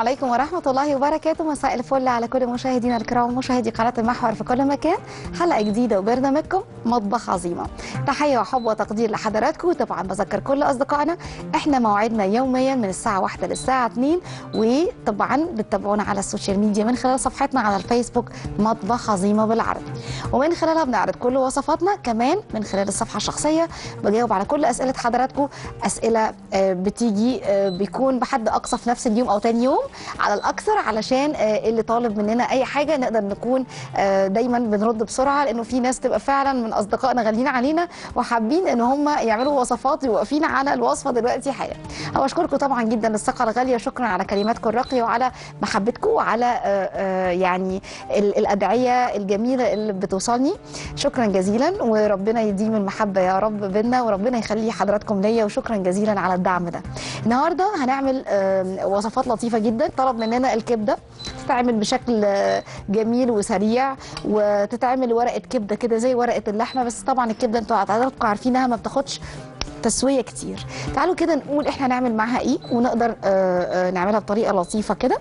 عليكم ورحمة الله وبركاته مساء الفل على كل مشاهدينا الكرام مشاهدي قناة المحور في كل مكان حلقة جديدة وبرنامجكم مطبخ عظيمة تحية وحب وتقدير لحضراتكم وطبعا بذكر كل أصدقائنا احنا موعدنا يوميا من الساعة 1 للساعة 2 وطبعا بتتابعونا على السوشيال ميديا من خلال صفحتنا على الفيسبوك مطبخ عظيمة بالعربي ومن خلالها بنعرض كل وصفاتنا كمان من خلال الصفحة الشخصية بجاوب على كل أسئلة حضراتكم أسئلة آه، بتيجي آه، بيكون بحد أقصى في نفس اليوم أو تاني يوم على الأكثر علشان آه، اللي طالب مننا أي حاجة نقدر نكون آه، دايما بنرد بسرعة لأنه في ناس تبقى فعلا من أصدقائنا غاليين علينا وحابين إن هم يعملوا وصفات واقفين على الوصفة دلوقتي حالا أو أشكركم طبعا جدا للثقة الغالية شكرا على كلماتكم الراقية وعلى محبتكم وعلى آه، آه، يعني ال- الأدعية الجميلة اللي بتوصلني شكرا جزيلا وربنا يديم المحبة يا رب بينا وربنا يخلي حضراتكم ليا وشكرا جزيلا على الدعم ده النهارده هنعمل آم، وصفات لطيفه جدا طلب مننا الكبده تتعمل بشكل آه، جميل وسريع وتتعمل ورقه كبده كده زي ورقه اللحمه بس طبعا الكبده انتوا حضراتكم عارفينها ما بتاخدش تسويه كتير تعالوا كده نقول احنا نعمل معاها ايه ونقدر آه، آه، نعملها بطريقه لطيفه كده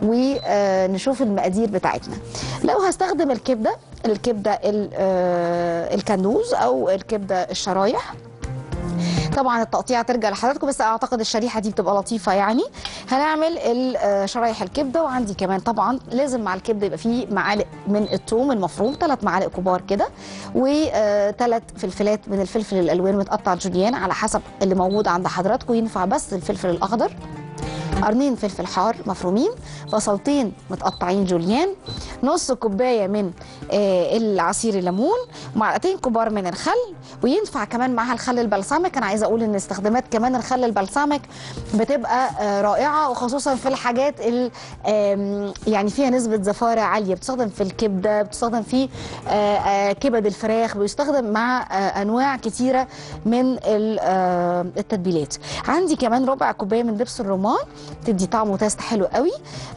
ونشوف المقادير بتاعتنا لو هستخدم الكبده الكبده ال- آه، الكندوز او الكبده الشرايح طبعا التقطيع ترجع لحضراتكم بس اعتقد الشريحه دي بتبقى لطيفه يعني هنعمل ال- آه، شرايح الكبده وعندي كمان طبعا لازم مع الكبده يبقى فيه معالق من الثوم المفروم ثلاث معالق كبار كده وثلاث فلفلات من الفلفل الالوان متقطع جوليان على حسب اللي موجود عند حضراتكم ينفع بس الفلفل الاخضر قرنين فلفل حار مفرومين بصلتين متقطعين جوليان نص كوبايه من آه، العصير الليمون معلقتين كبار من الخل وينفع كمان معاها الخل البلسمك انا عايزه اقول ان استخدامات كمان الخل البلسمك بتبقى آه، رائعه وخصوصا في الحاجات ال- آم، يعني فيها نسبه زفاره عاليه بتستخدم في الكبده بتستخدم في آه، آه، كبد الفراخ بيستخدم مع آه، انواع كتيره من ال- آه، التتبيلات عندي كمان ربع كوبايه من دبس الرمان تدي طعم وتست حلو قوي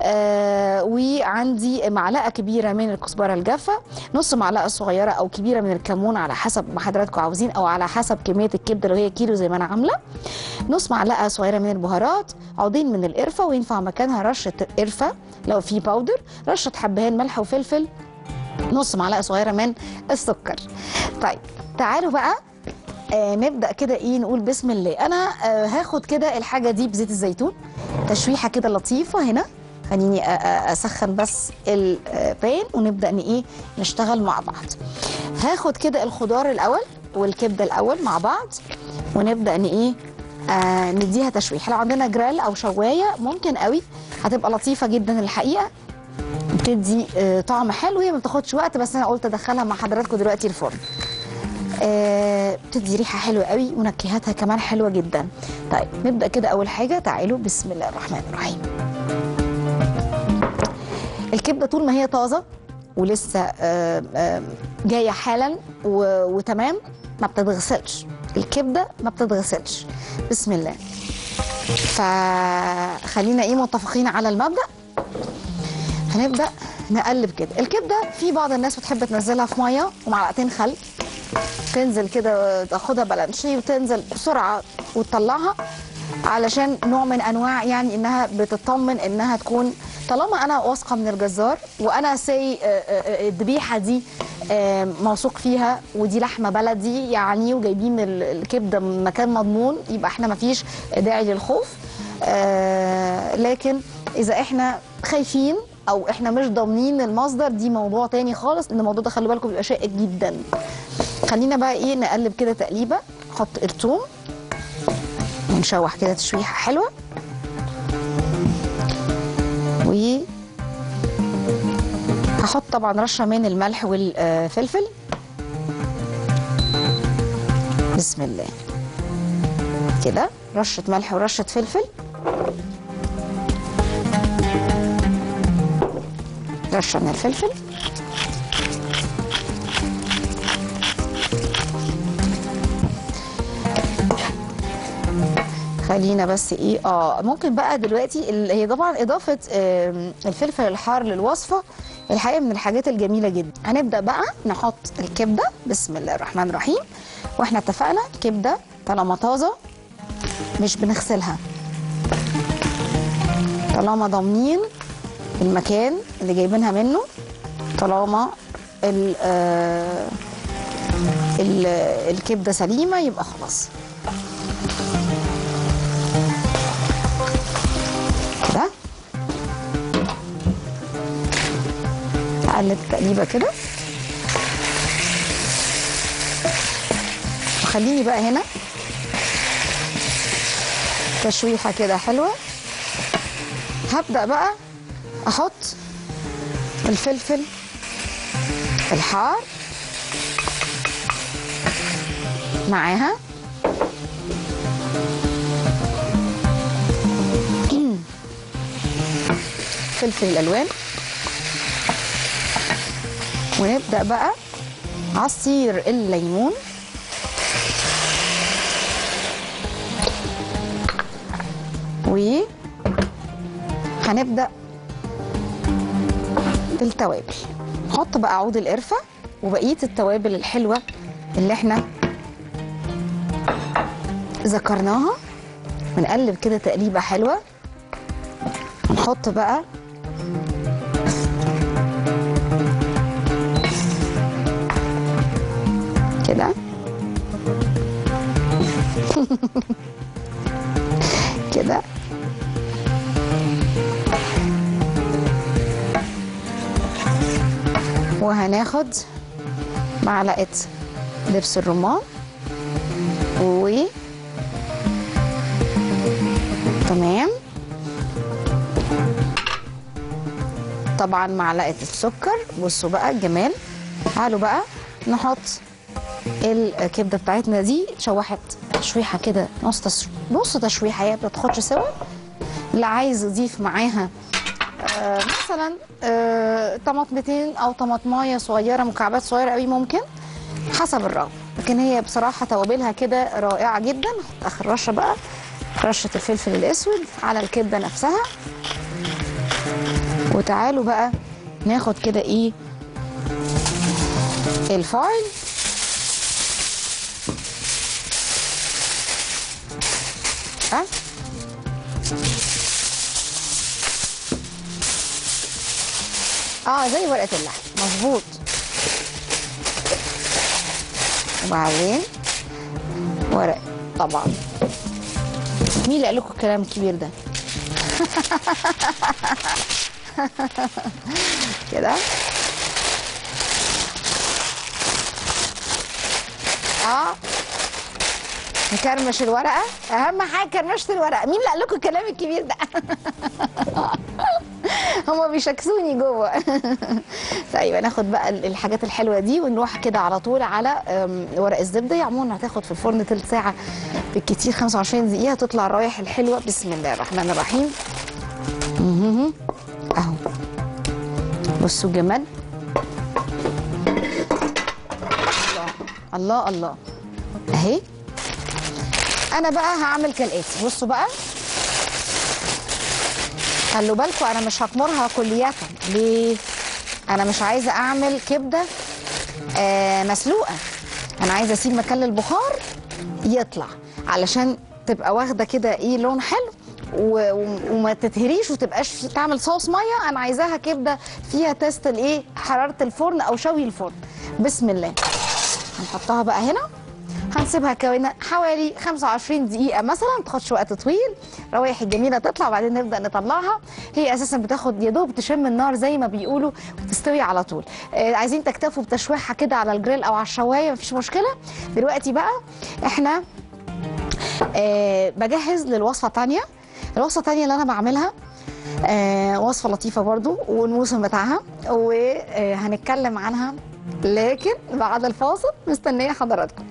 آه وعندي معلقه كبيره من الكزبره الجافه نص معلقه صغيره او كبيره من الكمون على حسب ما حضراتكم عاوزين او على حسب كميه الكبده لو هي كيلو زي ما انا عامله نص معلقه صغيره من البهارات عودين من القرفه وينفع مكانها رشه قرفه لو في باودر رشه حبهان ملح وفلفل نص معلقه صغيره من السكر طيب تعالوا بقى آه نبدا كده ايه نقول بسم الله انا آه هاخد كده الحاجه دي بزيت الزيتون تشويحه كده لطيفه هنا خليني أ- أ- اسخن بس البان ونبدا ن ايه نشتغل مع بعض هاخد كده الخضار الاول والكبده الاول مع بعض ونبدا ن ايه آه نديها تشويح لو عندنا جرال او شوايه ممكن قوي هتبقى لطيفه جدا الحقيقه بتدي آه طعم حلو هي ما بتاخدش وقت بس انا قلت ادخلها مع حضراتكم دلوقتي الفرن آه، بتدي ريحه حلوه قوي ونكهاتها كمان حلوه جدا طيب نبدا كده اول حاجه تعالوا بسم الله الرحمن الرحيم الكبده طول ما هي طازه ولسه آه، آه، جايه حالا و- وتمام ما بتتغسلش الكبده ما بتتغسلش بسم الله فخلينا ايه متفقين على المبدا هنبدا نقلب كده الكبده في بعض الناس بتحب تنزلها في ميه ومعلقتين خل تنزل كده تاخدها بلانشي وتنزل بسرعه وتطلعها علشان نوع من انواع يعني انها بتطمن انها تكون طالما انا واثقه من الجزار وانا سي الذبيحه دي آه، موثوق فيها ودي لحمه بلدي يعني وجايبين ال- الكبده من مكان مضمون يبقى احنا مفيش داعي للخوف آه، لكن اذا احنا خايفين او احنا مش ضامنين المصدر دي موضوع تاني خالص لان الموضوع ده خلي بالكم بيبقى شائك جدا خلينا بقى ايه نقلب كده تقليبه نحط الثوم ونشوح كده تشويحه حلوه و هحط طبعا رشه من الملح والفلفل بسم الله كده رشه ملح ورشه فلفل رشه من الفلفل خلينا بس ايه اه ممكن بقى دلوقتي ال- هي طبعا اضافه آم، الفلفل الحار للوصفه الحقيقه من الحاجات الجميله جدا هنبدا بقى نحط الكبده بسم الله الرحمن الرحيم واحنا اتفقنا كبده طالما طازه مش بنغسلها طالما ضامنين المكان اللي جايبينها منه طالما ال آه، ال- الكبده سليمه يبقى خلاص كده اقلب تقليبه كده وخليني بقى هنا تشويحه كده حلوه هبدا بقى احط الفلفل الحار معاها فلفل الالوان ونبدا بقى عصير الليمون و هنبدا بالتوابل نحط بقى عود القرفه وبقيه التوابل الحلوه اللي احنا ذكرناها ونقلب كده تقليبه حلوه نحط بقى كده كده وهناخد معلقه دبس الرمان و تمام طبعا معلقه السكر بصوا بقى الجمال تعالوا بقى نحط الكبده بتاعتنا دي اتشوحت تشويحه كده نص تس... نص تشويحه هي ما بتاخدش سوا اللي عايز يضيف معاها آه مثلا آه طماطمتين او طماطمايه صغيره مكعبات صغيره قوي ممكن حسب الرغبه لكن هي بصراحه توابلها كده رائعه جدا نحط اخر رشه بقى رشه الفلفل الاسود على الكبده نفسها وتعالوا بقى ناخد كده ايه الفايل ها اه زي ورقه اللحم مظبوط وبعدين ورق طبعا مين اللي قال لكم الكلام الكبير ده كده اه نكرمش الورقه اهم حاجه كرمشه الورقه مين اللي قال لكم الكلام الكبير ده هما بيشكسوني جوه طيب هناخد بقى الحاجات الحلوه دي ونروح كده على طول على أم، ورق الزبده هي عموما هتاخد في الفرن تلت ساعه بالكتير 25 دقيقه تطلع الرايح الحلوه بسم الله الرحمن الرحيم مهم. اهو بصوا الجمال الله الله الله اهي انا بقى هعمل كالاتي بصوا بقى خلوا بالكم انا مش هكمرها كلية ليه انا مش عايزه اعمل كبده آه مسلوقه انا عايزه اسيب مكان للبخار يطلع علشان تبقى واخده كده ايه لون حلو و- و- وما تتهريش وتبقاش في تعمل صوص ميه انا عايزاها كبده فيها تيست الايه حراره الفرن او شوي الفرن بسم الله هنحطها بقى هنا هنسيبها كوينة حوالي 25 دقيقة مثلا ما تاخدش وقت طويل روايح الجميلة تطلع وبعدين نبدأ نطلعها هي أساسا بتاخد يا دوب تشم النار زي ما بيقولوا وتستوي على طول آه عايزين تكتفوا بتشويحها كده على الجريل أو على الشواية مفيش مشكلة دلوقتي بقى احنا آه بجهز للوصفة التانية الوصفة التانية اللي أنا بعملها آه وصفة لطيفة برضو والموسم بتاعها وهنتكلم عنها لكن بعد الفاصل مستنية حضراتكم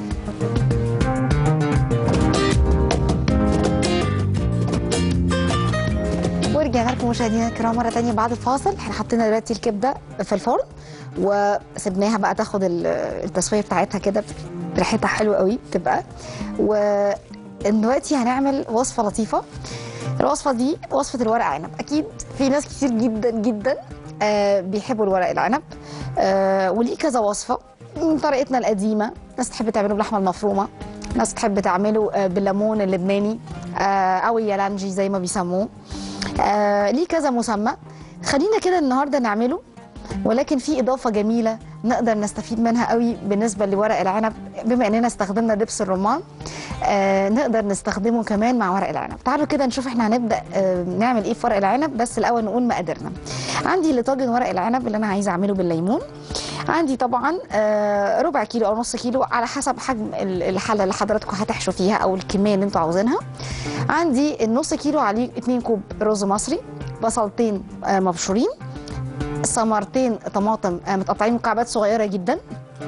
ورجعنا لكم مشاهدينا الكرام مره تانية بعد الفاصل احنا حطينا دلوقتي الكبده في الفرن وسبناها بقى تاخد ال- التسويه بتاعتها كده ريحتها حلوه قوي بتبقى ودلوقتي هنعمل وصفه لطيفه الوصفه دي وصفه الورق عنب اكيد في ناس كتير جدا جدا آه بيحبوا الورق العنب آه وليه كذا وصفه من طريقتنا القديمه ناس تحب تعمله باللحمه المفرومه ناس تحب تعمله آه بالليمون اللبناني آه او اليالانجي زي ما بيسموه آه ليه كذا مسمى خلينا كده النهارده نعمله ولكن في اضافه جميله نقدر نستفيد منها قوي بالنسبه لورق العنب بما اننا استخدمنا دبس الرمان آه نقدر نستخدمه كمان مع ورق العنب تعالوا كده نشوف احنا هنبدا آه نعمل ايه في ورق العنب بس الاول نقول مقاديرنا عندي لطاجن ورق العنب اللي انا عايزه اعمله بالليمون عندي طبعا آه ربع كيلو او نص كيلو على حسب حجم ال- الحله اللي حضراتكم هتحشوا فيها او الكميه اللي انتوا عاوزينها عندي النص كيلو عليه 2 كوب رز مصري بصلتين آه مبشورين ثمرتين طماطم آه، متقطعين مكعبات صغيره جدا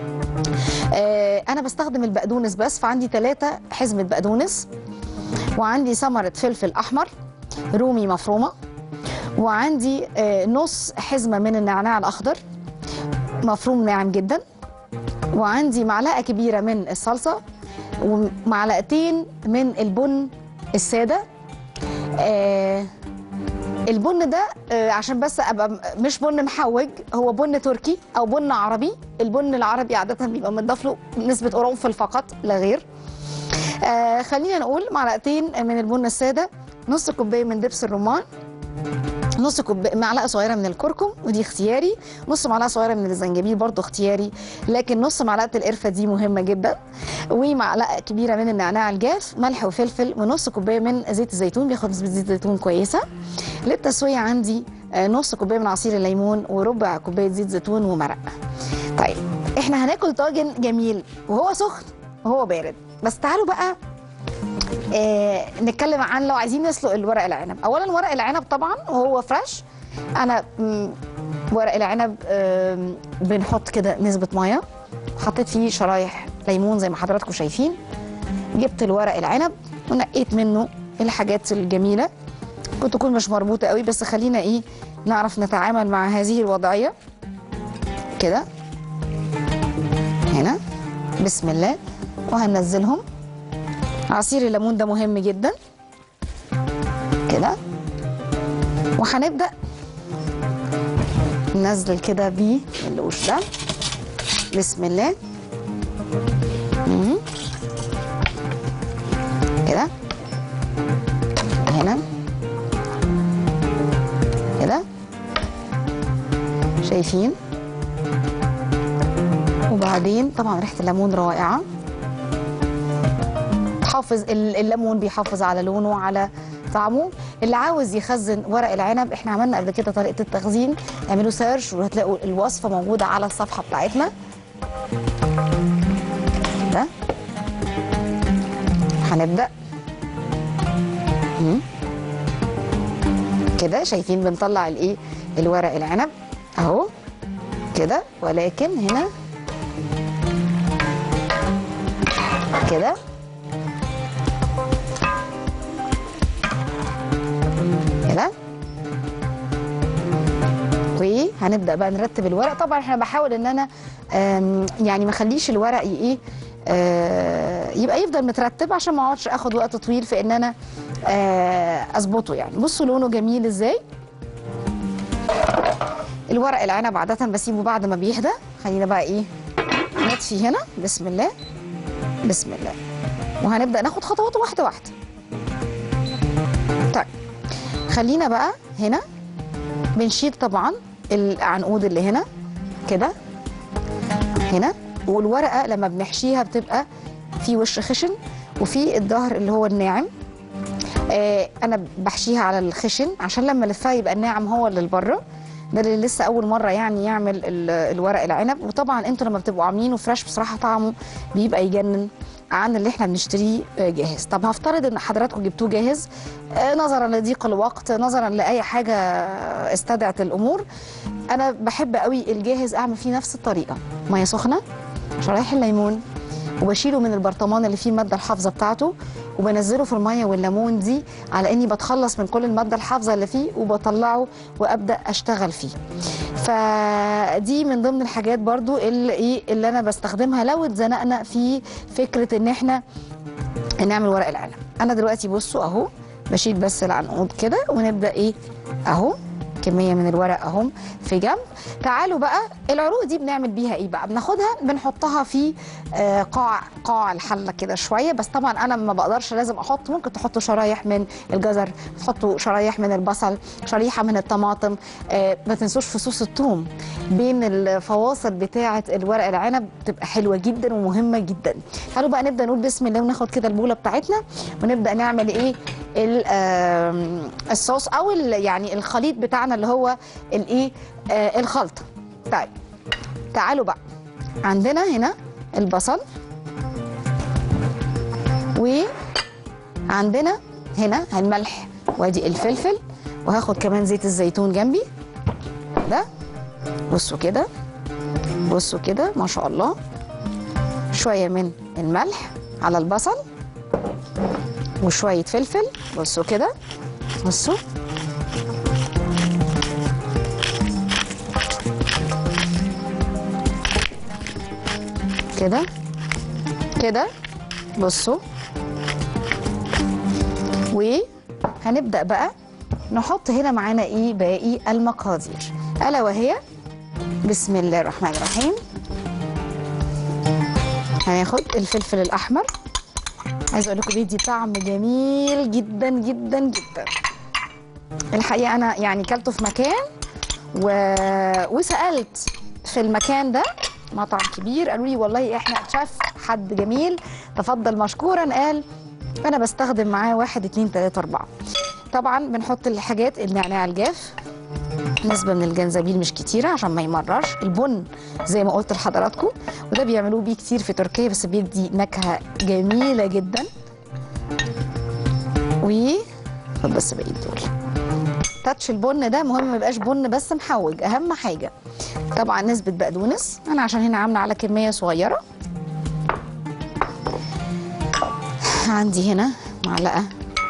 آه، انا بستخدم البقدونس بس فعندي ثلاثة حزمه بقدونس وعندي ثمره فلفل احمر رومي مفرومه وعندي آه، نص حزمه من النعناع الاخضر مفروم ناعم جدا وعندي معلقه كبيره من الصلصه ومعلقتين من البن الساده آه البن ده آه، عشان بس ابقى م- مش بن محوج هو بن تركي او بن عربي البن العربي عاده بيبقى متضاف له نسبه قرنفل فقط لا غير آه خلينا نقول معلقتين من البن الساده نص كوبايه من دبس الرمان نص كوب معلقه صغيره من الكركم ودي اختياري نص معلقه صغيره من الزنجبيل برضو اختياري لكن نص معلقه القرفه دي مهمه جدا ومعلقه كبيره من النعناع الجاف ملح وفلفل ونص كوبايه من زيت الزيتون بياخد نسبه زيت زيتون كويسه للتسويه عندي آه، نص كوبايه من عصير الليمون وربع كوبايه زيت زيتون ومرق طيب احنا هناكل طاجن جميل وهو سخن وهو بارد بس تعالوا بقى آه نتكلم عن لو عايزين نسلق الورق العنب اولا ورق العنب طبعا وهو فريش انا مم، ورق العنب آم، بنحط كده نسبه ميه حطيت فيه شرايح ليمون زي ما حضراتكم شايفين جبت الورق العنب ونقيت منه الحاجات الجميله كنت تكون مش مربوطه قوي بس خلينا ايه نعرف نتعامل مع هذه الوضعيه كده هنا بسم الله وهننزلهم عصير الليمون ده مهم جدا كده وهنبدا ننزل كده بيه القش ده بسم الله مم. كده هنا كده شايفين وبعدين طبعا ريحه الليمون رائعه حافظ ال- الليمون بيحافظ على لونه وعلى طعمه اللي عاوز يخزن ورق العنب احنا عملنا قبل كده طريقه التخزين اعملوا سيرش وهتلاقوا الوصفه موجوده على الصفحه بتاعتنا ده هنبدا مم. كده شايفين بنطلع الايه الورق العنب اهو كده ولكن هنا كده كده وهنبدا بقى نرتب الورق طبعا احنا بحاول ان انا آم، يعني ما اخليش الورق ي- ايه آه، يبقى يفضل مترتب عشان ما اقعدش اخد وقت طويل في ان انا آه، اظبطه يعني بصوا لونه جميل ازاي الورق العنب عاده بسيبه بعد ما بيهدى خلينا بقى ايه نطفي هنا بسم الله بسم الله وهنبدا ناخد خطوات واحده واحده طيب خلينا بقى هنا بنشيل طبعا العنقود اللي هنا كده هنا والورقه لما بنحشيها بتبقى في وش خشن وفي الظهر اللي هو الناعم آه انا بحشيها على الخشن عشان لما الفها يبقى الناعم هو اللي لبره ده اللي لسه اول مره يعني يعمل ال- الورق العنب وطبعا انتوا لما بتبقوا عاملينه فريش بصراحه طعمه بيبقى يجنن عن اللي احنا بنشتريه آه، جاهز طب هفترض ان حضراتكم جبتوه جاهز آه، نظرا لضيق الوقت نظرا لاي حاجه استدعت الامور انا بحب قوي الجاهز اعمل فيه نفس الطريقه ميه سخنه شرايح الليمون وبشيله من البرطمان اللي فيه الماده الحافظه بتاعته وبنزله في الميه والليمون دي على اني بتخلص من كل الماده الحافظه اللي فيه وبطلعه وابدا اشتغل فيه فدي من ضمن الحاجات برضو اللي ايه اللي انا بستخدمها لو اتزنقنا في فكره ان احنا نعمل ورق العنب انا دلوقتي بصوا اهو بشيل بس العنقود كده ونبدا ايه اهو كميه من الورق اهم في جنب تعالوا بقى العروق دي بنعمل بيها ايه بقى بناخدها بنحطها في آه، قاع قاع الحله كده شويه بس طبعا انا ما بقدرش لازم احط ممكن تحطوا شرايح من الجزر تحطوا شرايح من البصل شريحه من الطماطم آه، ما تنسوش فصوص الثوم بين الفواصل بتاعه الورق العنب بتبقى حلوه جدا ومهمه جدا تعالوا بقى نبدا نقول بسم الله وناخد كده البوله بتاعتنا ونبدا نعمل ايه ال- آم، الصوص او ال- يعني الخليط بتاعنا اللي هو الايه آه، الخلطه طيب تعالوا بقى عندنا هنا البصل وعندنا هنا الملح وادي الفلفل وهاخد كمان زيت الزيتون جنبي ده بصوا كده بصوا كده ما شاء الله شويه من الملح على البصل وشويه فلفل بصوا كده بصوا كده كده بصوا وهنبدأ بقى نحط هنا معانا ايه باقي المقادير ألا وهي بسم الله الرحمن الرحيم هناخد الفلفل الأحمر عايزة أقول لكم بيدي طعم جميل جدا جدا جدا الحقيقة أنا يعني كلته في مكان و... وسألت في المكان ده مطعم كبير قالوا لي والله احنا شاف حد جميل تفضل مشكورا قال انا بستخدم معاه واحد اتنين تلاته اربعه طبعا بنحط الحاجات النعناع الجاف نسبة من الجنزبيل مش كتيرة عشان ما يمررش البن زي ما قلت لحضراتكم وده بيعملوه بيه كتير في تركيا بس بيدي نكهة جميلة جدا و خد بس بقيت دول تاتش البن ده مهم ما يبقاش بن بس محوج اهم حاجه طبعا نسبه بقدونس انا عشان هنا عامله على كميه صغيره عندي هنا معلقه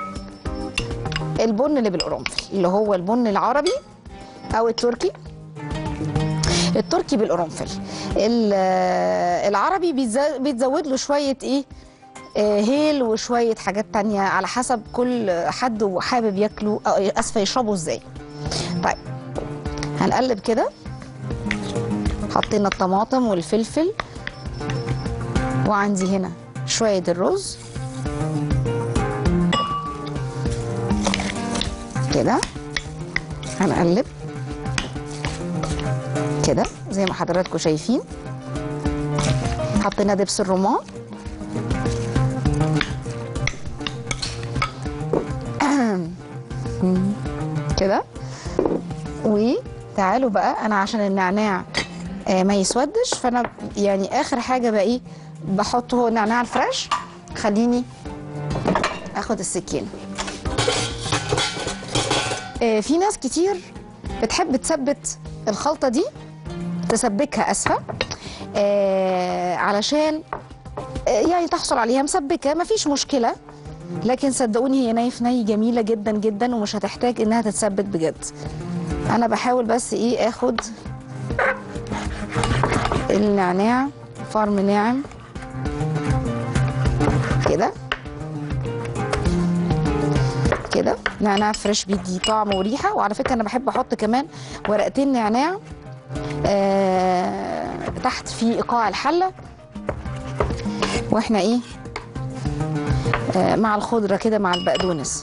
البن اللي بالقرنفل اللي هو البن العربي او التركي التركي بالقرنفل ال- العربي بيتز- بيتزود له شويه ايه آه، هيل وشويه حاجات تانية على حسب كل حد وحابب ياكله أو اسفه يشربه ازاي طيب هنقلب كده حطينا الطماطم والفلفل وعندي هنا شويه الرز كده هنقلب كده زي ما حضراتكم شايفين حطينا دبس الرمان كده وتعالوا بقى انا عشان النعناع آه، ما يسودش فانا يعني اخر حاجه بقى ايه بحطه هو النعناع الفريش خليني اخد السكينه آه، في ناس كتير بتحب تثبت الخلطه دي تسبكها اسفه آه، علشان آه، يعني تحصل عليها مسبكه مفيش مشكله لكن صدقوني هي ني في ني جميله جدا جدا ومش هتحتاج انها تتسبك بجد انا بحاول بس ايه اخد النعناع فرم ناعم كده كده نعناع فريش بيدي طعم وريحه وعلى فكره انا بحب احط كمان ورقتين نعناع آه تحت في ايقاع الحله واحنا ايه آه، مع الخضرة كده مع البقدونس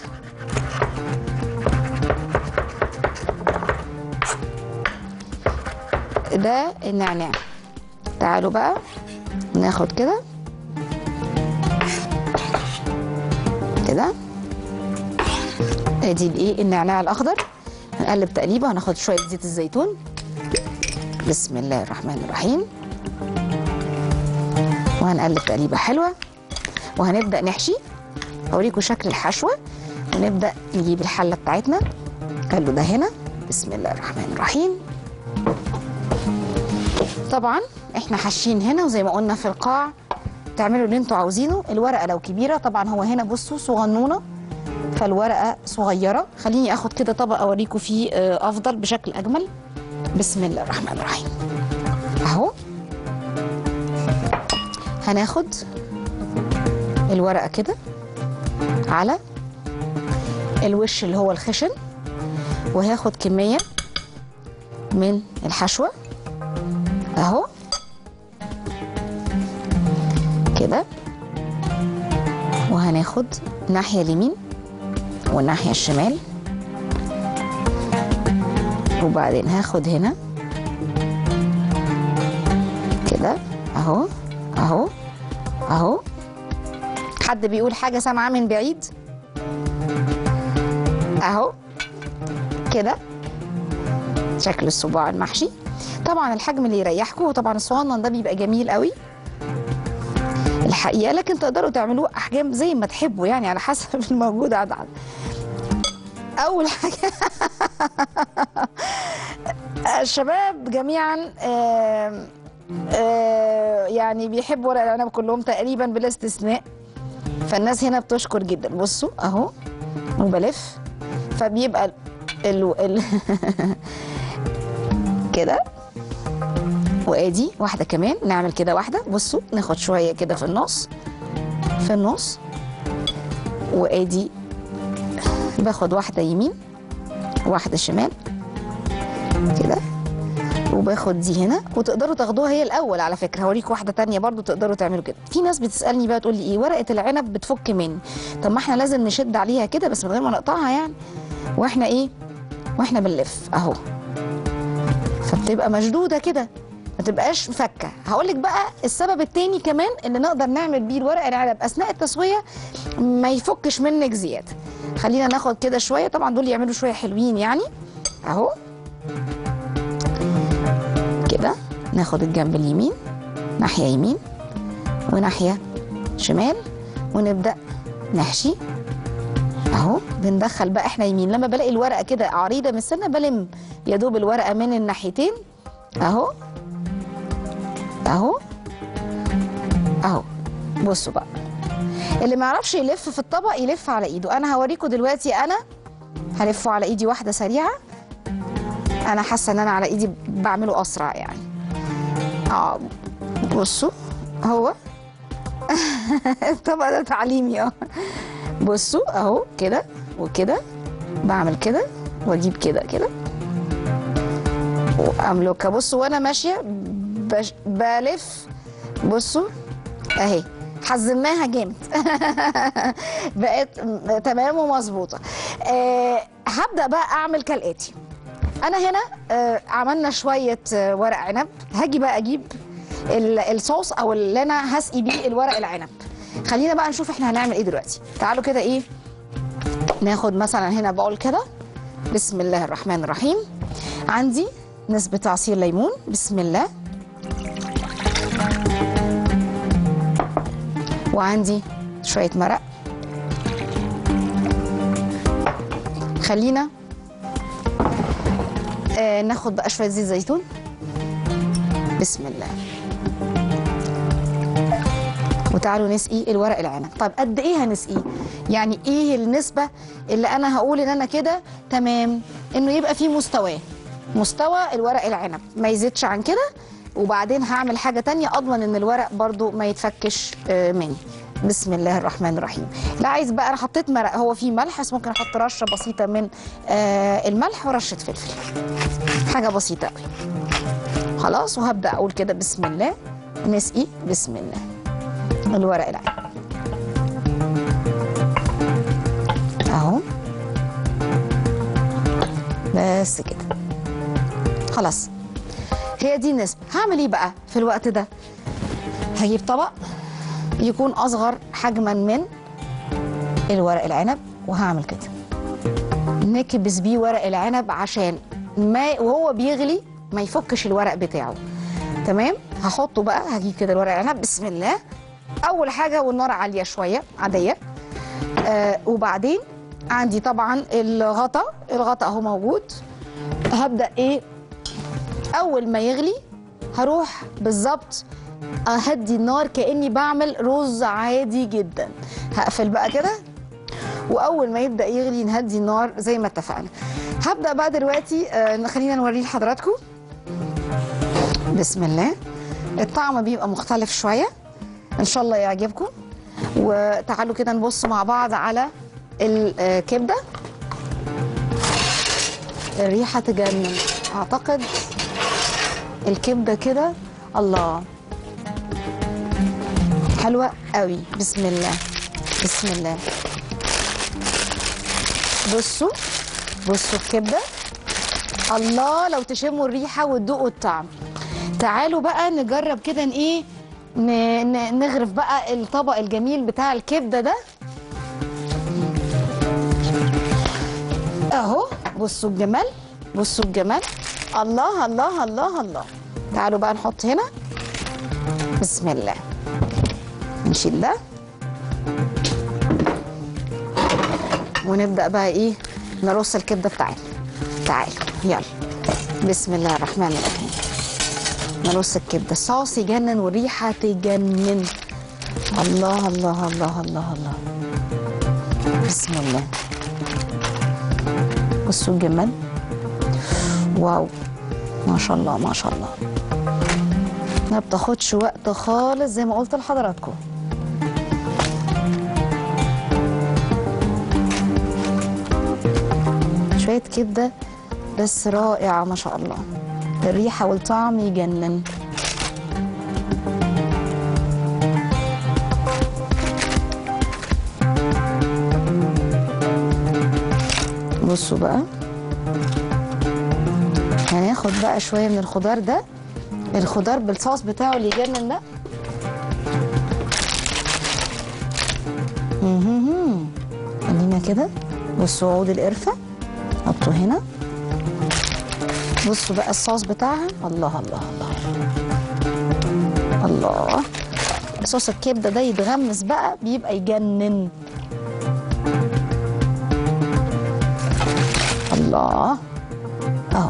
ده النعناع تعالوا بقى ناخد كده كده ادي الايه النعناع الاخضر هنقلب تقليبه هناخد شويه زيت الزيتون بسم الله الرحمن الرحيم وهنقلب تقليبه حلوه وهنبدا نحشي اوريكم شكل الحشوه ونبدا نجيب الحله بتاعتنا خلوا ده هنا بسم الله الرحمن الرحيم طبعا احنا حاشين هنا وزي ما قلنا في القاع تعملوا اللي انتوا عاوزينه الورقه لو كبيره طبعا هو هنا بصوا صغنونه فالورقه صغيره خليني اخد كده طبق اوريكم فيه آه، افضل بشكل اجمل بسم الله الرحمن الرحيم اهو هناخد الورقه كده على الوش اللي هو الخشن وهاخد كميه من الحشوه اهو كده وهناخد الناحيه اليمين والناحيه الشمال وبعدين هاخد هنا كده اهو اهو اهو حد بيقول حاجه سامعاه من بعيد اهو كده شكل الصباع المحشي طبعا الحجم اللي يريحكم وطبعا الصغنن ده بيبقى جميل قوي الحقيقه لكن تقدروا تعملوه احجام زي ما تحبوا يعني على حسب الموجود عند عند اول حاجه الشباب جميعا آم، آه، يعني بيحبوا ورق العنب كلهم تقريبا بلا استثناء فالناس هنا بتشكر جدا بصوا اهو وبلف فبيبقى ال... ال... كده وادي واحده كمان نعمل كده واحده بصوا ناخد شويه كده في النص في النص وادي باخد واحده يمين واحده شمال كده وباخد دي هنا وتقدروا تاخدوها هي الاول على فكره هوريك واحده تانية برضو تقدروا تعملوا كده في ناس بتسالني بقى تقول لي ايه ورقه العنب بتفك مني طب ما احنا لازم نشد عليها كده بس من غير ما نقطعها يعني واحنا ايه واحنا بنلف اهو فبتبقى مشدوده كده ما تبقاش فكه هقول لك بقى السبب التاني كمان اللي نقدر نعمل بيه الورق العنب اثناء التسويه ما يفكش منك زياده خلينا ناخد كده شويه طبعا دول يعملوا شويه حلوين يعني اهو كده ناخد الجنب اليمين ناحيه يمين وناحيه شمال ونبدا نحشي اهو بندخل بقى احنا يمين لما بلاقي الورقه كده عريضه من السنه بلم يا دوب الورقه من الناحيتين اهو اهو اهو بصوا بقى اللي ما يعرفش يلف في الطبق يلف على ايده انا هوريكم دلوقتي انا هلفه على ايدي واحده سريعه انا حاسه ان انا على ايدي بعمله اسرع يعني اه بصوا هو الطبق ده تعليمي اه بصوا اهو كده وكده بعمل كده واجيب كده كده واملكها بصوا وانا ماشيه بش بلف بصوا اهي حزمناها جامد بقت م- تمام ومظبوطه آه هبدا بقى اعمل كالاتي انا هنا آه عملنا شويه آه ورق عنب هاجي بقى اجيب ال- الصوص او اللي انا هسقي بيه الورق العنب خلينا بقى نشوف احنا هنعمل ايه دلوقتي تعالوا كده ايه ناخد مثلا هنا بقول كده بسم الله الرحمن الرحيم عندي نسبة عصير ليمون بسم الله وعندي شوية مرق خلينا آه ناخد بقى شوية زيت زيتون بسم الله وتعالوا نسقي الورق العنب طيب قد ايه هنسقيه يعني ايه النسبه اللي انا هقول ان انا كده تمام انه يبقى فيه مستواه مستوى الورق العنب ما يزيدش عن كده وبعدين هعمل حاجه تانية اضمن ان الورق برضو ما يتفكش آه، مني بسم الله الرحمن الرحيم لا عايز بقى انا حطيت مرق هو فيه ملح بس ممكن احط رشه بسيطه من آه الملح ورشه فلفل حاجه بسيطه قوي خلاص وهبدا اقول كده بسم الله نسقي بسم الله الورق العنب اهو بس كده خلاص هي دي النسبة هعمل ايه بقى في الوقت ده هجيب طبق يكون اصغر حجما من الورق العنب وهعمل كده نكبس بيه ورق العنب عشان ما وهو بيغلي ما يفكش الورق بتاعه تمام هحطه بقى هجيب كده الورق العنب بسم الله اول حاجه والنار عاليه شويه عاديه آه وبعدين عندي طبعا الغطا الغطا اهو موجود هبدا ايه اول ما يغلي هروح بالظبط اهدي النار كاني بعمل رز عادي جدا هقفل بقى كده واول ما يبدا يغلي نهدي النار زي ما اتفقنا هبدا بقى دلوقتي آه خلينا نوريه لحضراتكم بسم الله الطعم بيبقى مختلف شويه ان شاء الله يعجبكم وتعالوا كده نبص مع بعض على الكبده الريحه تجنن اعتقد الكبده كده الله حلوه قوي بسم الله بسم الله بصوا بصوا الكبده الله لو تشموا الريحه وتدوقوا الطعم تعالوا بقى نجرب كده ان ايه ن- ن- نغرف بقى الطبق الجميل بتاع الكبده ده اهو بصوا الجمال بصوا الجمال الله الله الله الله تعالوا بقى نحط هنا بسم الله نشيل ده ونبدا بقى ايه نرص الكبده بتاعتنا تعالوا يلا بسم الله الرحمن الرحيم نرص الكبده الصوص يجنن والريحه تجنن الله الله الله الله الله بسم الله بصوا الجمال واو ما شاء الله ما شاء الله ما بتاخدش وقت خالص زي ما قلت لحضراتكم شوية كبدة بس رائعة ما شاء الله الريحة والطعم يجنن بصوا بقى هناخد بقى شوية من الخضار ده الخضار بالصوص بتاعه اللي يجنن ده مهمهم. خلينا كده بصوا عود القرفة حطه هنا بصوا بقى الصوص بتاعها الله الله الله الله صوص الكبده ده يتغمس بقى بيبقى يجنن الله اهو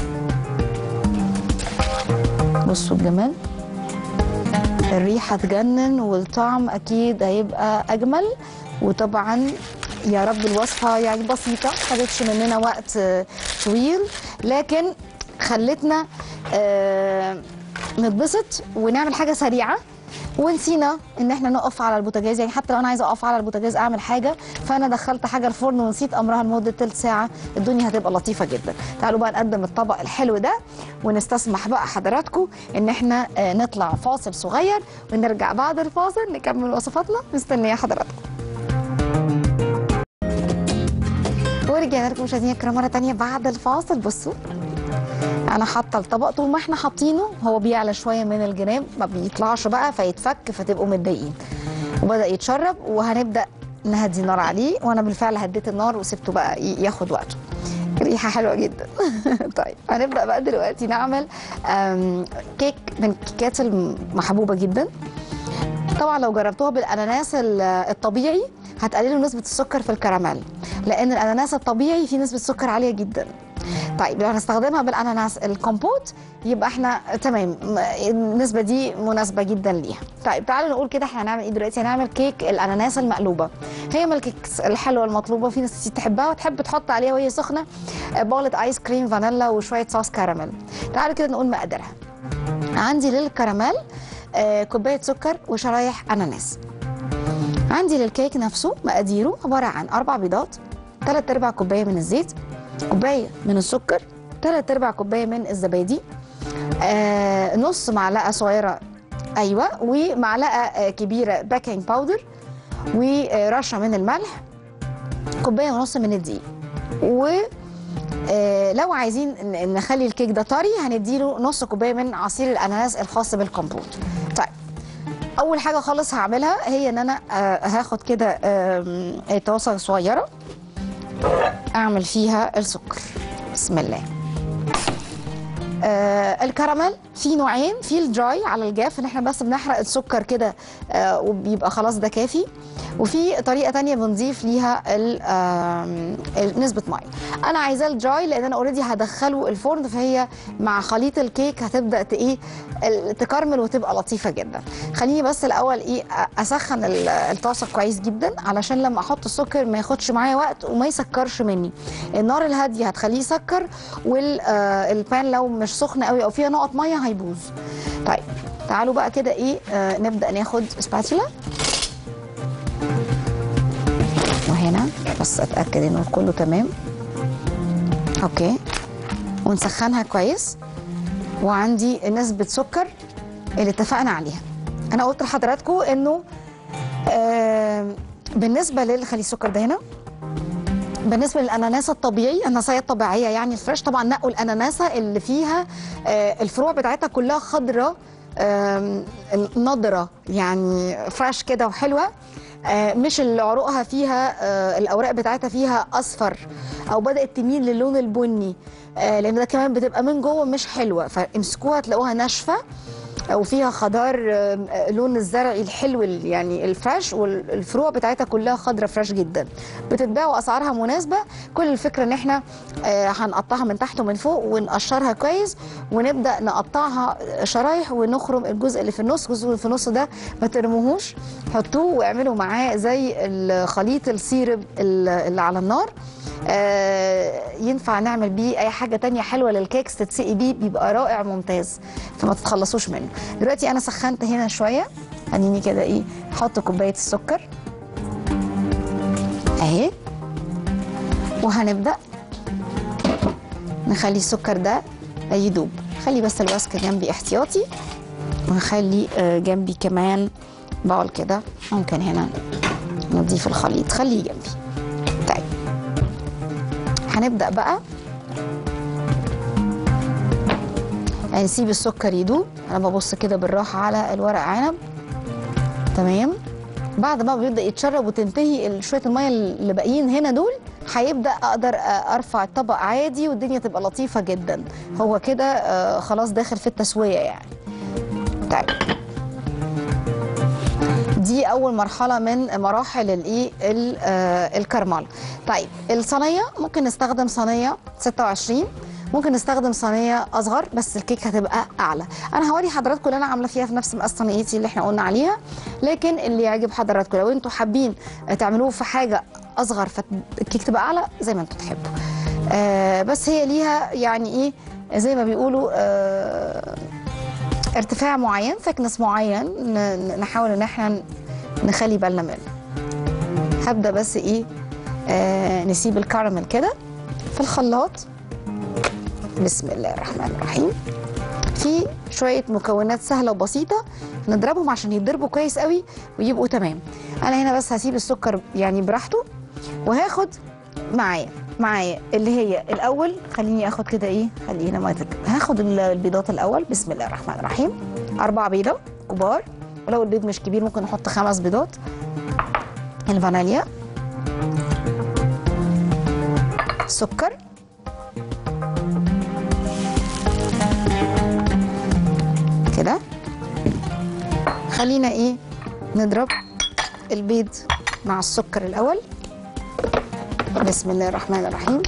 بصوا الجمال الريحه تجنن والطعم اكيد هيبقى اجمل وطبعا يا رب الوصفه يعني بسيطه خدتش مننا وقت آه، طويل لكن خلتنا آه، نتبسط ونعمل حاجه سريعه ونسينا ان احنا نقف على البوتاجاز يعني حتى لو انا عايزه اقف على البوتاجاز اعمل حاجه فانا دخلت حاجه الفرن ونسيت امرها لمده تلت ساعه الدنيا هتبقى لطيفه جدا تعالوا بقى نقدم الطبق الحلو ده ونستسمح بقى حضراتكم ان احنا آه، نطلع فاصل صغير ونرجع بعد الفاصل نكمل وصفاتنا مستنيه حضراتكم ورجعنا لكم مشاهدينا الكرام مره تانية بعد الفاصل بصوا انا حاطه الطبق طول ما احنا حاطينه هو بيعلى شويه من الجناب ما بيطلعش بقى فيتفك فتبقوا متضايقين وبدا يتشرب وهنبدا نهدي النار عليه وانا بالفعل هديت النار وسبته بقى ي- ياخد وقته ريحه حلوه جدا طيب هنبدا بقى دلوقتي نعمل آم، كيك من الكيكات المحبوبه جدا طبعا لو جربتوها بالاناناس ال- الطبيعي هتقللوا نسبه السكر في الكراميل لان الاناناس الطبيعي فيه نسبه سكر عاليه جدا طيب لو هنستخدمها بالاناناس الكومبوت يبقى احنا تمام م- النسبه دي مناسبه جدا ليها طيب تعالوا نقول كده احنا هنعمل ايه دلوقتي هنعمل كيك الاناناس المقلوبه هي من الكيكس الحلوه المطلوبه في ناس كتير تحبها وتحب تحط عليها وهي سخنه آه، بولة ايس كريم فانيلا وشويه صوص كراميل تعالوا كده نقول مقاديرها عندي للكراميل آه، كوبايه سكر وشرايح اناناس عندي للكيك نفسه مقاديره عباره عن اربع بيضات ثلاث ارباع كوبايه من الزيت كوبايه من السكر ثلاث ارباع كوبايه من الزبادي آه نص معلقه صغيره ايوه ومعلقه آه كبيره بيكنج باودر ورشه من الملح كوبايه ونص من الدقيق و آه، لو عايزين ن- نخلي الكيك ده طري هنديله نص كوبايه من عصير الاناناس الخاص بالكمبوت طيب اول حاجه خالص هعملها هي ان انا آه، هاخد كده آم، طاسه صغيره اعمل فيها السكر بسم الله آه الكراميل في نوعين في الدراي على الجاف ان احنا بس بنحرق السكر كده آه وبيبقى خلاص ده كافي وفي طريقه تانية بنضيف ليها ال- آم، ال- نسبه ميه انا عايزاه الدراي لان انا اوريدي هدخله الفرن فهي مع خليط الكيك هتبدا ت- ايه ال- تكرمل وتبقى لطيفه جدا خليني بس الاول ايه أ- اسخن ال- الطاسه كويس جدا علشان لما احط السكر ما ياخدش معايا وقت وما يسكرش مني النار الهاديه هتخليه يسكر والبان لو مش سخن قوي او فيها نقط ميه هيبوظ طيب تعالوا بقى كده ايه آه نبدا ناخد سباتولا وهنا بس اتاكد انه كله تمام اوكي ونسخنها كويس وعندي نسبه سكر اللي اتفقنا عليها انا قلت لحضراتكم انه آه بالنسبه لل خلي السكر ده هنا بالنسبه للاناناس الطبيعي الاناناسيه الطبيعيه يعني الفريش طبعا نقوا الاناناسه اللي فيها آه الفروع بتاعتها كلها خضراء آم، نضره يعني فريش كده وحلوه آه، مش اللي عروقها فيها آه، الاوراق بتاعتها فيها اصفر او بدات تميل للون البني آه، لان ده كمان بتبقى من جوه مش حلوه فامسكوها تلاقوها ناشفه وفيها خضار آم، آه، لون الزرعي الحلو ال- يعني الفريش والفروع بتاعتها كلها خضرة فريش جدا بتتباع واسعارها مناسبه كل الفكره ان احنا آه، هنقطعها من تحت ومن فوق ونقشرها كويس ونبدا نقطعها شرايح ونخرم الجزء اللي في النص الجزء اللي في النص ده ما ترموهوش حطوه واعملوا معاه زي الخليط السيرب ال- اللي على النار آه، ينفع نعمل بيه اي حاجه تانية حلوه للكيكس تتسقي بيه بيبقى رائع ممتاز فما تتخلصوش منه دلوقتي انا سخنت هنا شويه خليني كده ايه احط كوبايه السكر اهي وهنبدا نخلي السكر ده يدوب خلي بس الواسكه جنبي احتياطي ونخلي آه، جنبي كمان باول كده ممكن هنا نضيف الخليط خليه جنبي طيب هنبدا بقى يعني نسيب السكر يدوب انا ببص كده بالراحه على الورق عنب تمام بعد ما بيبدا يتشرب وتنتهي ال- شويه الميه اللي باقيين هنا دول هيبدا اقدر آه، ارفع الطبق عادي والدنيا تبقى لطيفه جدا هو كده آه، خلاص داخل في التسويه يعني طيب دي اول مرحله من مراحل الايه ال- آه، الكرمله طيب الصينيه ممكن نستخدم صينيه 26 ممكن نستخدم صينيه اصغر بس الكيك هتبقى اعلى انا هوري حضراتكم اللي انا عامله فيها في نفس مقاس صينيتي اللي احنا قلنا عليها لكن اللي يعجب حضراتكم لو انتوا حابين تعملوه في حاجه اصغر فالكيك تبقى اعلى زي ما انتوا تحبوا آه بس هي ليها يعني ايه زي ما بيقولوا آه ارتفاع معين ثكنس معين ن- ن- نحاول ان احنا ن- نخلي بالنا منه هبدا بس ايه آه نسيب الكراميل كده في الخلاط بسم الله الرحمن الرحيم في شويه مكونات سهله وبسيطه نضربهم عشان يتضربوا كويس قوي ويبقوا تمام انا هنا بس هسيب السكر يعني براحته وهاخد معايا معايا اللي هي الاول خليني اخد كده ايه خلينا ما يتك... هاخد ال- البيضات الاول بسم الله الرحمن الرحيم اربع بيضه كبار ولو البيض مش كبير ممكن نحط خمس بيضات الفانيليا سكر كده خلينا ايه نضرب البيض مع السكر الاول بسم الله الرحمن الرحيم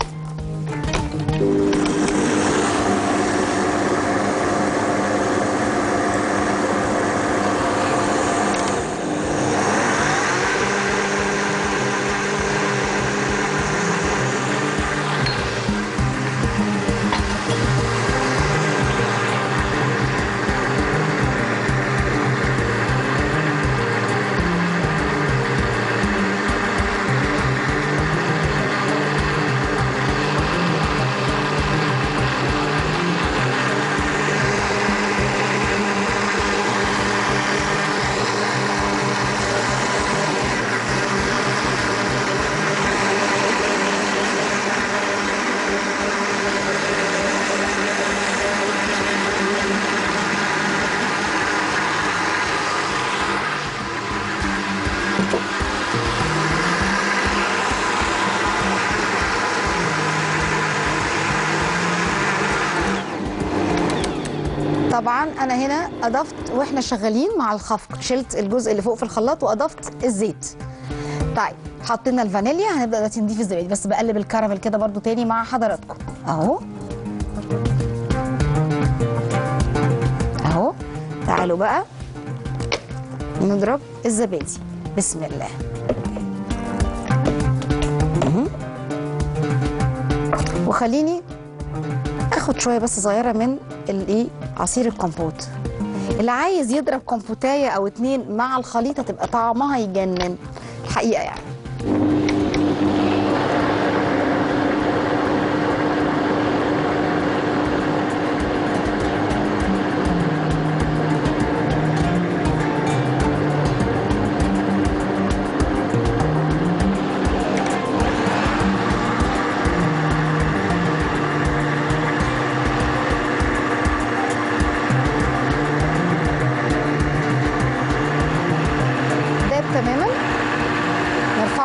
طبعا انا هنا اضفت واحنا شغالين مع الخفق شلت الجزء اللي فوق في الخلاط واضفت الزيت طيب حطينا الفانيليا هنبدا دلوقتي نضيف الزبادي بس بقلب الكراميل كده برضو تاني مع حضراتكم اهو اهو تعالوا بقى نضرب الزبادي بسم الله مهم. وخليني اخد شويه بس صغيره من الايه عصير الكمبوت اللي عايز يضرب كمبوتايه او اتنين مع الخليطه تبقى طعمها يجنن الحقيقه يعني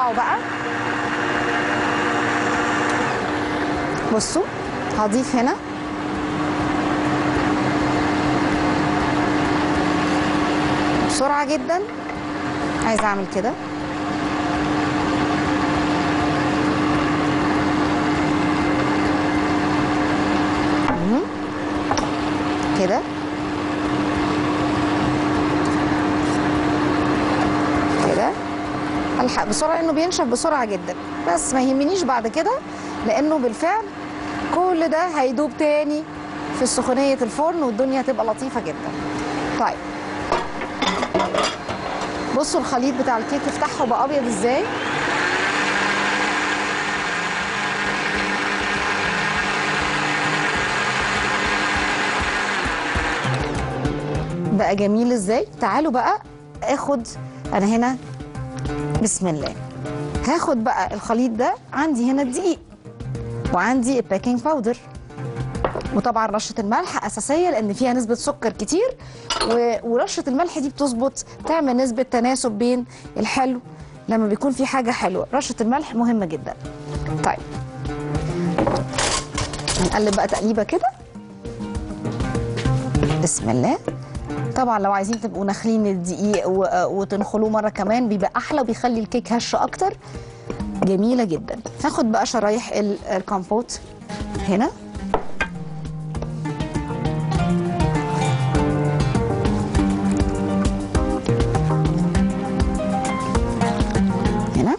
بتاعه بقى بصوا هضيف هنا بسرعة جدا عايزة اعمل كده مهم. كده كده الحق بسرعه انه بينشف بسرعه جدا بس ما يهمنيش بعد كده لانه بالفعل كل ده هيدوب تاني في سخونيه الفرن والدنيا هتبقى لطيفه جدا طيب بصوا الخليط بتاع الكيك افتحه بقى ابيض ازاي بقى جميل ازاي تعالوا بقى اخد انا هنا بسم الله هاخد بقى الخليط ده عندي هنا الدقيق وعندي البيكنج باودر وطبعا رشه الملح اساسيه لان فيها نسبه سكر كتير و- ورشه الملح دي بتظبط تعمل نسبه تناسب بين الحلو لما بيكون في حاجه حلوه رشه الملح مهمه جدا طيب هنقلب بقى تقليبه كده بسم الله طبعا لو عايزين تبقوا ناخلين الدقيق و- وتنخلوه مره كمان بيبقى احلى وبيخلي الكيك هش اكتر جميله جدا هاخد بقى شرايح ال- الكومبوت هنا هنا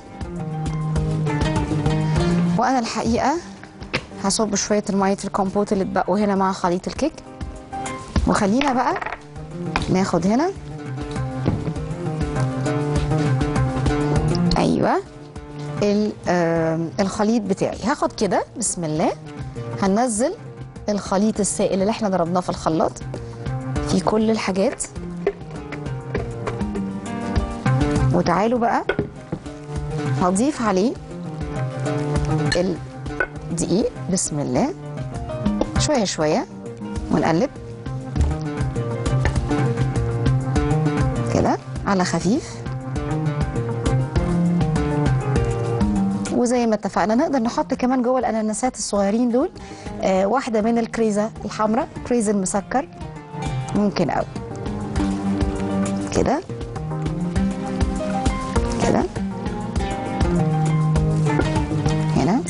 وانا الحقيقه هصب شويه الميه الكومبوت اللي اتبقوا هنا مع خليط الكيك وخلينا بقى ناخد هنا ايوه ال- آم، الخليط بتاعي هاخد كده بسم الله هننزل الخليط السائل اللي احنا ضربناه في الخلاط في كل الحاجات وتعالوا بقى هضيف عليه الدقيق بسم الله شويه شويه ونقلب كده على خفيف وزي ما اتفقنا نقدر نحط كمان جوه الاناناسات الصغيرين دول آه واحده من الكريزه الحمراء كريز المسكر ممكن قوي كده كده هنا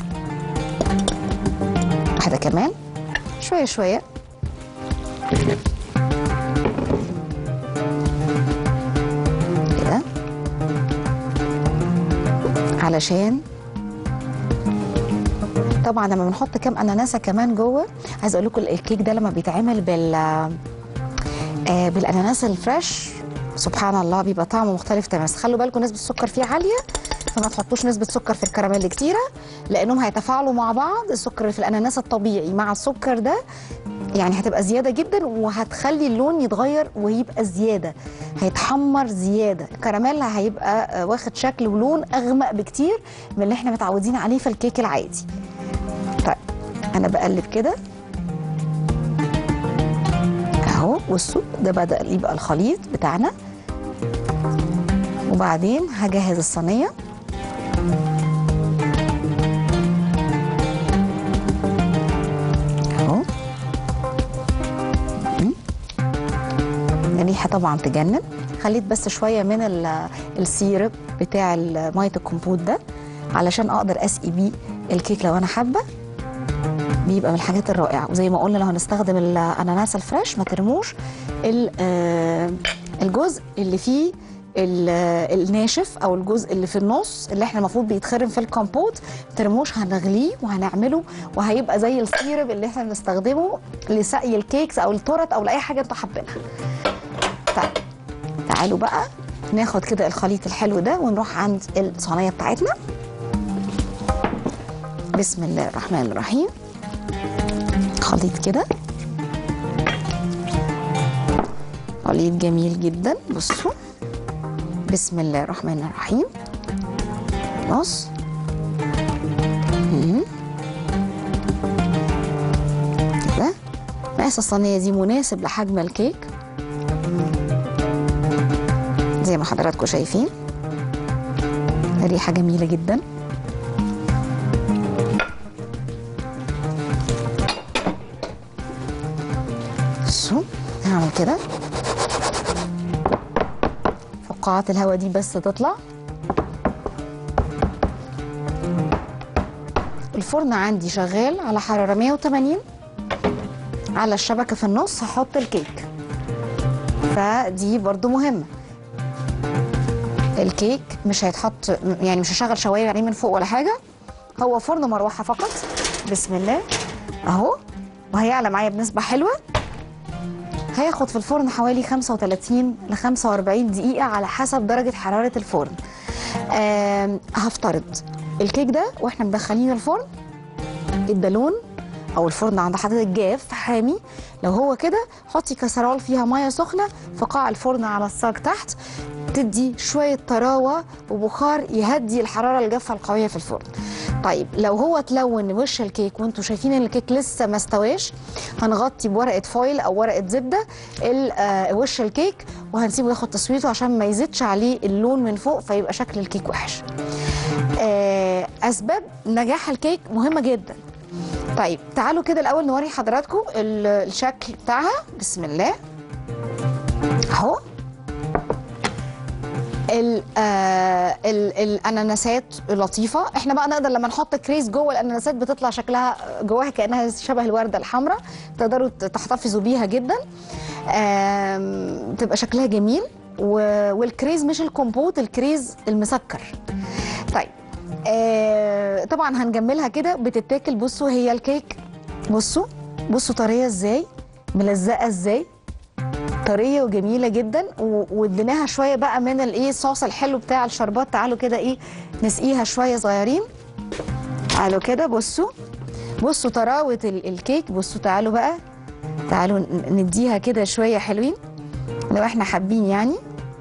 واحده كمان شويه شويه كده علشان طبعا لما بنحط كام اناناسه كمان جوه عايزه اقول لكم الكيك ده لما بيتعمل بال آه بالاناناس الفريش سبحان الله بيبقى طعمه مختلف تماما بس خلوا بالكم نسبه السكر فيه عاليه فما تحطوش نسبه سكر في الكراميل كتيره لانهم هيتفاعلوا مع بعض السكر اللي في الاناناس الطبيعي مع السكر ده يعني هتبقى زياده جدا وهتخلي اللون يتغير ويبقى زياده هيتحمر زياده الكراميل هيبقى آه، واخد شكل ولون اغمق بكتير من اللي احنا متعودين عليه في الكيك العادي طيب انا بقلب كده اهو بصوا ده بدا يبقى الخليط بتاعنا وبعدين هجهز الصينيه اهو مم. الريحه طبعا تجنن خليت بس شويه من ال- السيرب بتاع ال- ميه الكمبوت ده علشان اقدر اسقي بيه الكيك لو انا حابه بيبقى من الحاجات الرائعه وزي ما قلنا لو هنستخدم الاناناس الفريش ما ترموش ال- آه، الجزء اللي فيه ال- الناشف او الجزء اللي في النص اللي احنا المفروض بيتخرم في الكمبوت ما ترموش هنغليه وهنعمله وهيبقى زي السيرب اللي احنا بنستخدمه لسقي الكيكس او التورت او لاي حاجه انتوا حابينها طيب تعالوا بقى ناخد كده الخليط الحلو ده ونروح عند الصينيه بتاعتنا بسم الله الرحمن الرحيم خليط كده خليط جميل جدا بصوا بسم الله الرحمن الرحيم خلاص مم. كده مقاس الصينيه دي مناسب لحجم الكيك زي ما حضراتكم شايفين ريحه جميله جدا شو هعمل كده فقاعات الهواء دي بس تطلع الفرن عندي شغال على حرارة 180 على الشبكة في النص هحط الكيك فدي برضو مهمة الكيك مش هيتحط يعني مش هشغل شوايه عليه من فوق ولا حاجة هو فرن مروحة فقط بسم الله اهو وهيعلى معايا بنسبة حلوة هياخد في الفرن حوالي 35 ل 45 دقيقة على حسب درجة حرارة الفرن آم، هفترض الكيك ده واحنا مدخلين الفرن البالون او الفرن عند حضرتك جاف حامي لو هو كده حطي كسرول فيها ميه سخنه في قاع الفرن على الصاج تحت تدي شويه طراوه وبخار يهدي الحراره الجافه القويه في الفرن طيب لو هو تلون وش الكيك وانتوا شايفين ان الكيك لسه ما استواش هنغطي بورقه فويل او ورقه زبده ال- آه، وش الكيك وهنسيبه ياخد تسويته عشان ما يزيدش عليه اللون من فوق فيبقى شكل الكيك وحش آه، اسباب نجاح الكيك مهمه جدا طيب تعالوا كده الاول نوري حضراتكم ال- الشكل بتاعها بسم الله اهو ال آه ال الاناناسات لطيفه احنا بقى نقدر لما نحط كريز جوه الاناناسات بتطلع شكلها جواها كانها شبه الورده الحمراء تقدروا تحتفظوا بيها جدا آم، تبقى شكلها جميل و- والكريز مش الكومبوت الكريز المسكر طيب آه طبعا هنجملها كده بتتاكل بصوا هي الكيك بصوا بصوا طريه ازاي ملزقه ازاي طريه وجميله جدا و- واديناها شويه بقى من الايه الصوص الحلو بتاع الشربات تعالوا كده ايه نسقيها شويه صغيرين تعالوا كده بصوا بصوا طراوه ال- الكيك بصوا تعالوا بقى تعالوا ن- نديها كده شويه حلوين لو احنا حابين يعني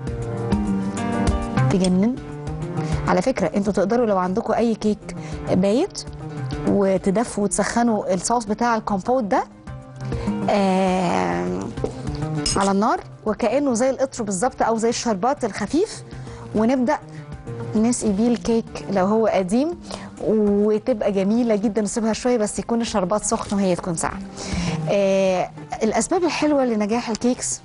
تجنن على فكره انتوا تقدروا لو عندكم اي كيك بايت وتدفوا وتسخنوا الصوص بتاع الكومبوت ده آه على النار وكانه زي القطر بالظبط او زي الشربات الخفيف ونبدا نسقي بيه الكيك لو هو قديم وتبقى جميله جدا نسيبها شويه بس يكون الشربات سخن وهي تكون ساقعه. آه الاسباب الحلوه لنجاح الكيكس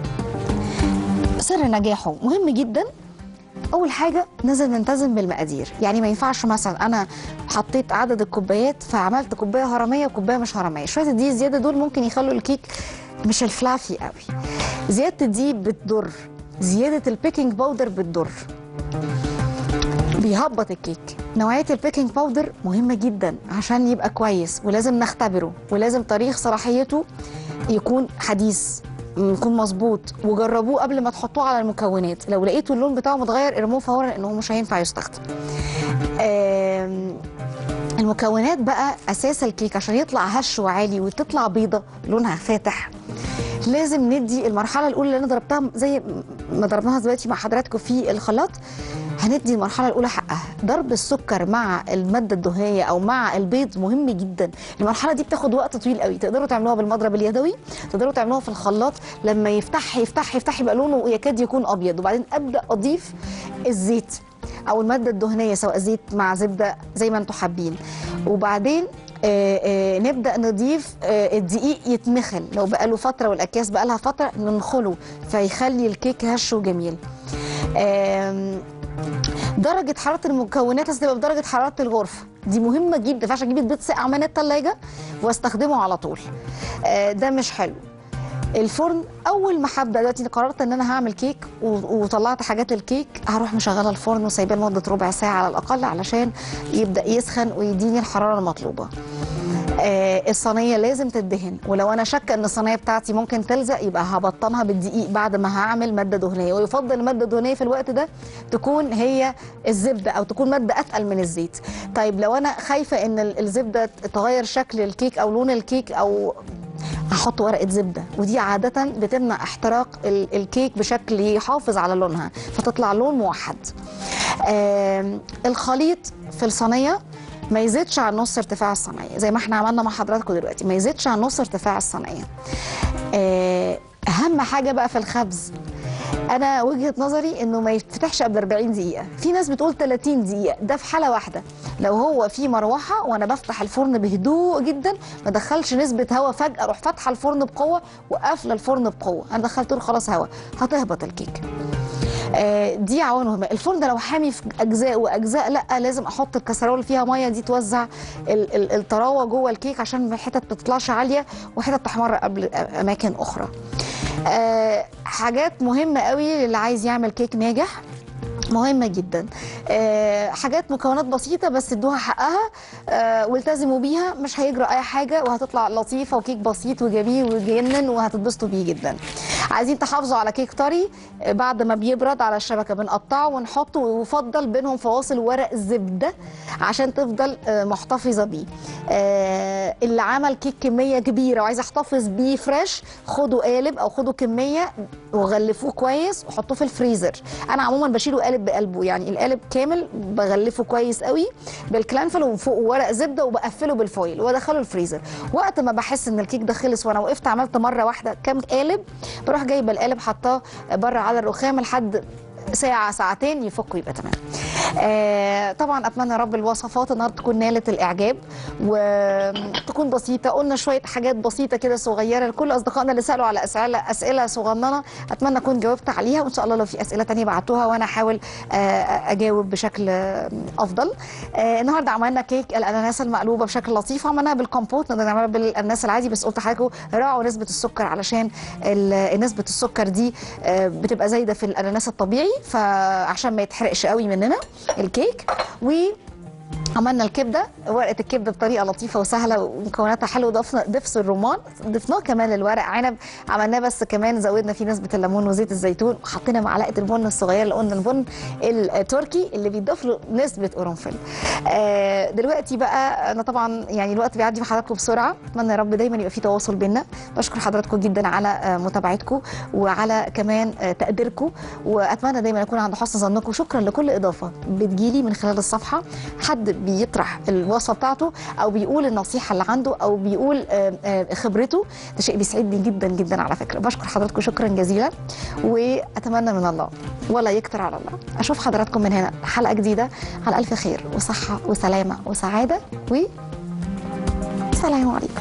سر نجاحه مهم جدا اول حاجه لازم نلتزم بالمقادير يعني ما ينفعش مثلا انا حطيت عدد الكوبايات فعملت كوبايه هرميه وكوبايه مش هرميه شويه دي زياده دول ممكن يخلوا الكيك مش الفلافي قوي زياده دي بتضر زياده البيكنج باودر بتضر بيهبط الكيك نوعيه البيكنج باودر مهمه جدا عشان يبقى كويس ولازم نختبره ولازم تاريخ صلاحيته يكون حديث يكون مظبوط وجربوه قبل ما تحطوه على المكونات لو لقيتوا اللون بتاعه متغير ارموه فورا لانه مش هينفع يستخدم آم، المكونات بقى اساس الكيك عشان يطلع هش وعالي وتطلع بيضه لونها فاتح لازم ندي المرحله الاولى اللي انا ضربتها زي ما ضربناها دلوقتي مع حضراتكم في الخلاط هندي المرحله الاولى حقها ضرب السكر مع الماده الدهنيه او مع البيض مهم جدا المرحله دي بتاخد وقت طويل قوي تقدروا تعملوها بالمضرب اليدوي تقدروا تعملوها في الخلاط لما يفتح يفتح يفتح يبقى لونه يكاد يكون ابيض وبعدين ابدا اضيف الزيت او الماده الدهنيه سواء زيت مع زبده زي ما انتم حابين وبعدين آه، آه، نبدا نضيف آه، الدقيق يتنخل لو بقى له فتره والاكياس بقى لها فتره ننخله فيخلي الكيك هش وجميل آم، درجه حراره المكونات لازم تبقى بدرجه حراره الغرفه دي مهمه جدا ما ينفعش اجيب البيض ساقع من الثلاجه واستخدمه على طول آه، ده مش حلو الفرن اول ما هبدا دلوقتي قررت ان انا هعمل كيك و- وطلعت حاجات الكيك هروح مشغله الفرن وسايباه لمده ربع ساعه على الاقل علشان يبدا يسخن ويديني الحراره المطلوبه آه الصينيه لازم تدهن ولو انا شاكه ان الصينيه بتاعتي ممكن تلزق يبقى هبطنها بالدقيق بعد ما هعمل ماده دهنيه ويفضل الماده الدهنيه في الوقت ده تكون هي الزبده او تكون ماده اتقل من الزيت طيب لو انا خايفه ان ال- الزبده تغير شكل الكيك او لون الكيك او هحط ورقه زبده ودي عاده بتمنع احتراق ال- الكيك بشكل يحافظ على لونها فتطلع لون موحد آم، الخليط في الصينيه ما يزيدش عن نص ارتفاع الصينيه زي ما احنا عملنا مع حضراتكم دلوقتي ما يزيدش عن نص ارتفاع الصينيه آه، اهم حاجه بقى في الخبز انا وجهه نظري انه ما يتفتحش قبل 40 دقيقه في ناس بتقول 30 دقيقه ده في حاله واحده لو هو في مروحه وانا بفتح الفرن بهدوء جدا ما ادخلش نسبه هواء فجاه اروح فاتحه الفرن بقوه وقافله الفرن بقوه انا دخلت له خلاص هواء هتهبط الكيك آه، دي عوامل مهمه الفرن ده لو حامي في اجزاء واجزاء لا لازم احط الكسرول اللي فيها ميه دي توزع ال- ال- الطراوه جوه الكيك عشان الحتت ما تطلعش عاليه وحتت تحمر قبل اماكن اخرى آه، حاجات مهمه قوي للي عايز يعمل كيك ناجح مهمة جدا آه، حاجات مكونات بسيطة بس ادوها حقها آه، والتزموا بيها مش هيجرى أي حاجة وهتطلع لطيفة وكيك بسيط وجميل ويجنن وهتتبسطوا بيه جدا عايزين تحافظوا على كيك طري آه، بعد ما بيبرد على الشبكة بنقطعه ونحطه ويفضل بينهم فواصل ورق زبدة عشان تفضل آه، محتفظة بيه آه، اللي عمل كيك كمية كبيرة وعايز احتفظ بيه فريش خدوا قالب أو خدوا كمية وغلفوه كويس وحطوه في الفريزر انا عموما بشيله قالب بقلبه يعني القالب كامل بغلفه كويس قوي بالكلانفل وفوق ورق زبده وبقفله بالفويل وادخله الفريزر وقت ما بحس ان الكيك ده خلص وانا وقفت عملت مره واحده كام قالب بروح جايبه القالب حطاه بره على الرخام لحد ساعة ساعتين يفك ويبقى تمام. آه طبعا اتمنى يا رب الوصفات النهارده تكون نالت الاعجاب وتكون بسيطه قلنا شويه حاجات بسيطه كده صغيره لكل اصدقائنا اللي سالوا على اسئله اسئله صغننه اتمنى اكون جاوبت عليها وان شاء الله لو في اسئله تانية بعتوها وانا احاول آه اجاوب بشكل آه، افضل. آه النهارده عملنا كيك الاناناس المقلوبه بشكل لطيف عملناها بالكمبوت نقدر نعملها بالاناناس العادي بس قلت لحضراتكم راعوا نسبه السكر علشان ال- نسبه السكر دي آه، بتبقى زايده في الاناناس الطبيعي فعشان ما يتحرقش قوي مننا الكيك و عملنا الكبده ورقه الكبده بطريقه لطيفه وسهله ومكوناتها حلوه ضفنا دبس الرمان ضفناه كمان للورق عنب عملناه بس كمان زودنا فيه نسبه الليمون وزيت الزيتون وحطينا معلقه البن الصغيره اللي قلنا البن التركي اللي بيضاف له نسبه قرنفل آه دلوقتي بقى انا طبعا يعني الوقت بيعدي مع حضراتكم بسرعه اتمنى يا رب دايما يبقى في تواصل بينا بشكر حضراتكم جدا على آه متابعتكم وعلى كمان آه تقديركم واتمنى دايما اكون عند حسن ظنكم شكرا لكل اضافه بتجيلي من خلال الصفحه حد بيطرح الوصفه بتاعته او بيقول النصيحه اللي عنده او بيقول آه، آه، خبرته ده شيء بيسعدني جدا جدا على فكره بشكر حضراتكم شكرا جزيلا واتمنى من الله ولا يكتر على الله اشوف حضراتكم من هنا حلقه جديده على الف خير وصحه وسلامه وسعاده و سلام عليكم